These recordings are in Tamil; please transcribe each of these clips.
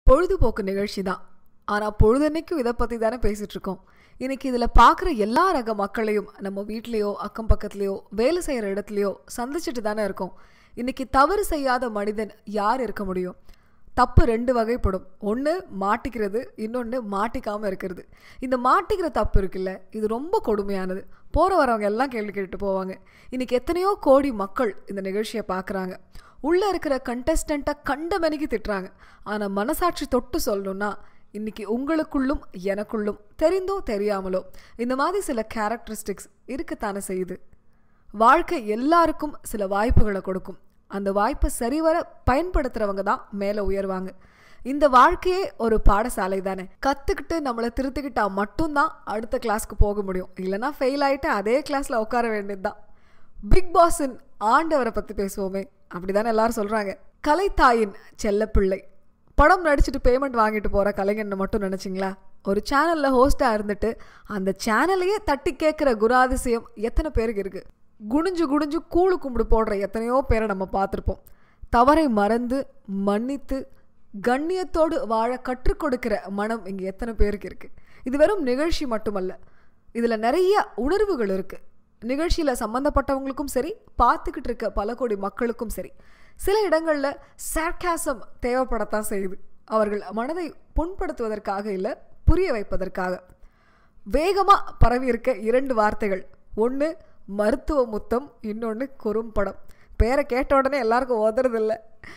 பொழுதுபோக்கு நிகழ்ச்சி தான் ஆனால் பொழுதன்னைக்கும் இதை பற்றி தானே பேசிகிட்டு இருக்கோம் இன்னைக்கு இதில் பார்க்குற எல்லா ரக மக்களையும் நம்ம வீட்லேயோ அக்கம் பக்கத்துலேயோ வேலை செய்கிற இடத்துலையோ சந்திச்சுட்டு தானே இருக்கோம் இன்னைக்கு தவறு செய்யாத மனிதன் யார் இருக்க முடியும் தப்பு ரெண்டு வகைப்படும் ஒன்று மாட்டிக்கிறது இன்னொன்று மாட்டிக்காமல் இருக்கிறது இந்த மாட்டிக்கிற தப்பு இருக்குல்ல இது ரொம்ப கொடுமையானது போகிற வரவங்க எல்லாம் கேள்வி கேட்டுட்டு போவாங்க இன்னைக்கு எத்தனையோ கோடி மக்கள் இந்த நிகழ்ச்சியை பார்க்குறாங்க உள்ளே இருக்கிற கண்டஸ்டண்ட்டை கண்டமணிக்கு திட்டுறாங்க ஆனால் மனசாட்சி தொட்டு சொல்லணும்னா இன்னைக்கு உங்களுக்குள்ளும் எனக்குள்ளும் தெரிந்தோ தெரியாமலோ இந்த மாதிரி சில கேரக்டரிஸ்டிக்ஸ் இருக்கத்தானே செய்யுது வாழ்க்கை எல்லாருக்கும் சில வாய்ப்புகளை கொடுக்கும் அந்த வாய்ப்பை சரிவர பயன்படுத்துகிறவங்க தான் மேலே உயர்வாங்க இந்த வாழ்க்கையே ஒரு பாடசாலை தானே கற்றுக்கிட்டு நம்மளை திருத்திக்கிட்டா மட்டும்தான் அடுத்த கிளாஸ்க்கு போக முடியும் இல்லைனா ஃபெயில் ஆகிட்டு அதே கிளாஸில் உட்கார வேண்டியது தான் பிக் பாஸின் ஆண்டவரை பற்றி பேசுவோமே அப்படிதானே எல்லாரும் சொல்கிறாங்க கலைத்தாயின் செல்லப்பிள்ளை படம் நடிச்சுட்டு பேமெண்ட் வாங்கிட்டு போகிற கலைஞன்னு மட்டும் நினச்சிங்களா ஒரு சேனலில் ஹோஸ்ட்டாக இருந்துட்டு அந்த சேனலையே தட்டி கேட்குற குணாதிசயம் எத்தனை பேருக்கு இருக்குது குனிஞ்சு குனிஞ்சு கூழு கும்பிடு போடுற எத்தனையோ பேரை நம்ம பார்த்துருப்போம் தவறை மறந்து மன்னித்து கண்ணியத்தோடு வாழ கற்றுக் கொடுக்கிற மனம் இங்கே எத்தனை பேருக்கு இருக்குது இது வெறும் நிகழ்ச்சி மட்டுமல்ல இதில் நிறைய உணர்வுகள் இருக்குது நிகழ்ச்சியில் சம்மந்தப்பட்டவங்களுக்கும் சரி பார்த்துக்கிட்டு இருக்க பல கோடி மக்களுக்கும் சரி சில இடங்களில் சார்காசம் தேவைப்படத்தான் செய்யுது அவர்கள் மனதை புண்படுத்துவதற்காக இல்லை புரிய வைப்பதற்காக வேகமாக பரவி இருக்க இரண்டு வார்த்தைகள் ஒன்று மருத்துவ முத்தம் இன்னொன்று குறும்படம் பேரை கேட்ட உடனே எல்லாருக்கும் ஓதுறதில்ல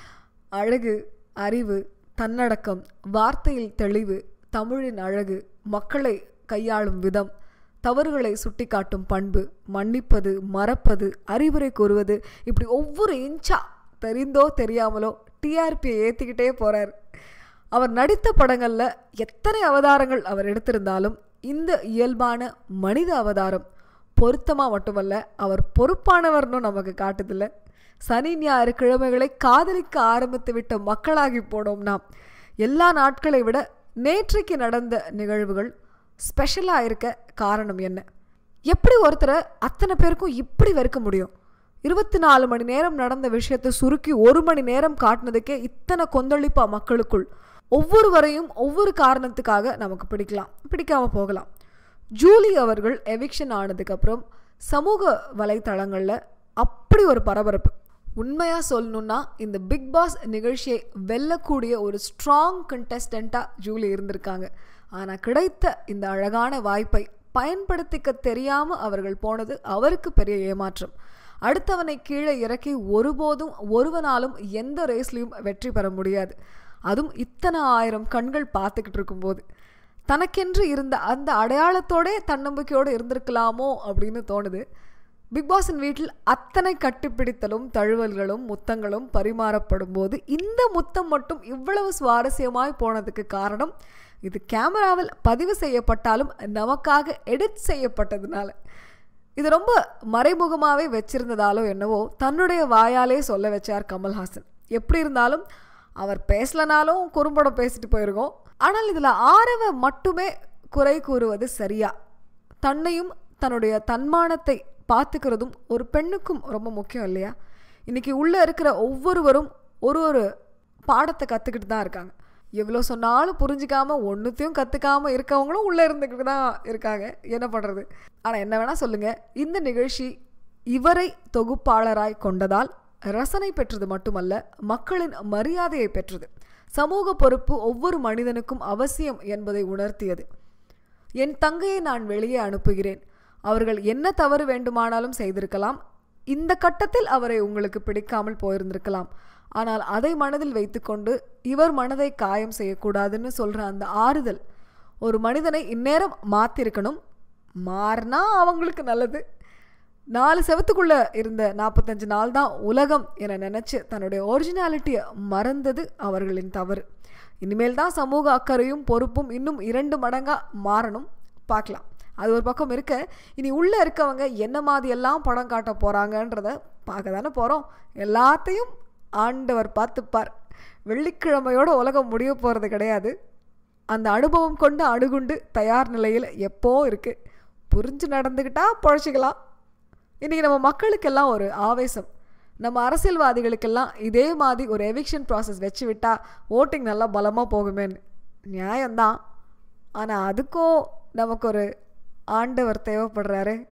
அழகு அறிவு தன்னடக்கம் வார்த்தையில் தெளிவு தமிழின் அழகு மக்களை கையாளும் விதம் தவறுகளை சுட்டிக்காட்டும் பண்பு மன்னிப்பது மறப்பது அறிவுரை கூறுவது இப்படி ஒவ்வொரு இன்ச்சா தெரிந்தோ தெரியாமலோ டிஆர்பியை ஏற்றிக்கிட்டே போகிறார் அவர் நடித்த படங்களில் எத்தனை அவதாரங்கள் அவர் எடுத்திருந்தாலும் இந்த இயல்பான மனித அவதாரம் பொருத்தமாக மட்டுமல்ல அவர் பொறுப்பானவர்னு நமக்கு காட்டுதில்ல சனி ஞாயிறு கிழமைகளை காதலிக்க ஆரம்பித்து விட்ட மக்களாகி போனோம் நாம் எல்லா நாட்களை விட நேற்றைக்கு நடந்த நிகழ்வுகள் ஸ்பெஷலாக இருக்க காரணம் என்ன எப்படி ஒருத்தரை அத்தனை பேருக்கும் இப்படி வெறுக்க முடியும் இருபத்தி நாலு மணி நேரம் நடந்த விஷயத்தை சுருக்கி ஒரு மணி நேரம் காட்டினதுக்கே இத்தனை கொந்தளிப்பா மக்களுக்குள் ஒவ்வொருவரையும் ஒவ்வொரு காரணத்துக்காக நமக்கு பிடிக்கலாம் பிடிக்காம போகலாம் ஜூலி அவர்கள் எவிக்ஷன் ஆனதுக்கப்புறம் சமூக வலைத்தளங்களில் அப்படி ஒரு பரபரப்பு உண்மையாக சொல்லணுன்னா இந்த பிக் பாஸ் நிகழ்ச்சியை வெல்லக்கூடிய ஒரு ஸ்ட்ராங் கண்டஸ்டண்ட்டாக ஜூலி இருந்திருக்காங்க ஆனால் கிடைத்த இந்த அழகான வாய்ப்பை பயன்படுத்திக்க தெரியாமல் அவர்கள் போனது அவருக்கு பெரிய ஏமாற்றம் அடுத்தவனை கீழே இறக்கி ஒருபோதும் ஒருவனாலும் எந்த ரேஸ்லையும் வெற்றி பெற முடியாது அதுவும் இத்தனை ஆயிரம் கண்கள் பார்த்துக்கிட்டு இருக்கும்போது தனக்கென்று இருந்த அந்த அடையாளத்தோடே தன்னம்பிக்கையோடு இருந்திருக்கலாமோ அப்படின்னு தோணுது பிக் பாஸின் வீட்டில் அத்தனை கட்டிப்பிடித்தலும் தழுவல்களும் முத்தங்களும் பரிமாறப்படும் போது இந்த முத்தம் மட்டும் இவ்வளவு சுவாரஸ்யமாய் போனதுக்கு காரணம் இது கேமராவில் பதிவு செய்யப்பட்டாலும் நமக்காக எடிட் செய்யப்பட்டதுனால இது ரொம்ப மறைமுகமாகவே வச்சிருந்ததாலோ என்னவோ தன்னுடைய வாயாலே சொல்ல வச்சார் கமல்ஹாசன் எப்படி இருந்தாலும் அவர் பேசலனாலும் குறும்படம் பேசிட்டு போயிருக்கோம் ஆனால் இதில் ஆரவ மட்டுமே குறை கூறுவது சரியா தன்னையும் தன்னுடைய தன்மானத்தை பார்த்துக்கிறதும் ஒரு பெண்ணுக்கும் ரொம்ப முக்கியம் இல்லையா இன்றைக்கி உள்ளே இருக்கிற ஒவ்வொருவரும் ஒரு ஒரு பாடத்தை கற்றுக்கிட்டு தான் இருக்காங்க எவ்வளோ சொன்னாலும் புரிஞ்சிக்காமல் ஒன்றுத்தையும் கற்றுக்காமல் இருக்கவங்களும் உள்ளே இருந்துக்கிட்டு தான் இருக்காங்க என்ன பண்ணுறது ஆனால் என்ன வேணால் சொல்லுங்கள் இந்த நிகழ்ச்சி இவரை தொகுப்பாளராய் கொண்டதால் ரசனை பெற்றது மட்டுமல்ல மக்களின் மரியாதையை பெற்றது சமூக பொறுப்பு ஒவ்வொரு மனிதனுக்கும் அவசியம் என்பதை உணர்த்தியது என் தங்கையை நான் வெளியே அனுப்புகிறேன் அவர்கள் என்ன தவறு வேண்டுமானாலும் செய்திருக்கலாம் இந்த கட்டத்தில் அவரை உங்களுக்கு பிடிக்காமல் போயிருந்திருக்கலாம் ஆனால் அதை மனதில் வைத்துக்கொண்டு இவர் மனதை காயம் செய்யக்கூடாதுன்னு சொல்கிற அந்த ஆறுதல் ஒரு மனிதனை இந்நேரம் மாற்றிருக்கணும் மாறினா அவங்களுக்கு நல்லது நாலு செவத்துக்குள்ளே இருந்த நாற்பத்தஞ்சு நாள் தான் உலகம் என நினச்சி தன்னுடைய ஒரிஜினாலிட்டியை மறந்தது அவர்களின் தவறு இனிமேல் தான் சமூக அக்கறையும் பொறுப்பும் இன்னும் இரண்டு மடங்காக மாறணும் பார்க்கலாம் அது ஒரு பக்கம் இருக்க இனி உள்ளே இருக்கவங்க என்ன மாதிரியெல்லாம் படம் காட்ட போகிறாங்கன்றத பார்க்க தானே போகிறோம் எல்லாத்தையும் ஆண்டவர் பார்த்துப்பார் வெள்ளிக்கிழமையோட உலகம் முடிய போகிறது கிடையாது அந்த அனுபவம் கொண்டு அணுகுண்டு தயார் நிலையில் எப்போ இருக்குது புரிஞ்சு நடந்துக்கிட்டால் பொழைச்சிக்கலாம் இன்றைக்கி நம்ம மக்களுக்கெல்லாம் ஒரு ஆவேசம் நம்ம அரசியல்வாதிகளுக்கெல்லாம் இதே மாதிரி ஒரு எவிக்ஷன் ப்ராசஸ் வச்சு விட்டா ஓட்டிங் நல்லா பலமாக போகுமேன்னு நியாயம்தான் ஆனால் அதுக்கும் நமக்கு ஒரு ஆண்டவர் தேவைப்படுறாரு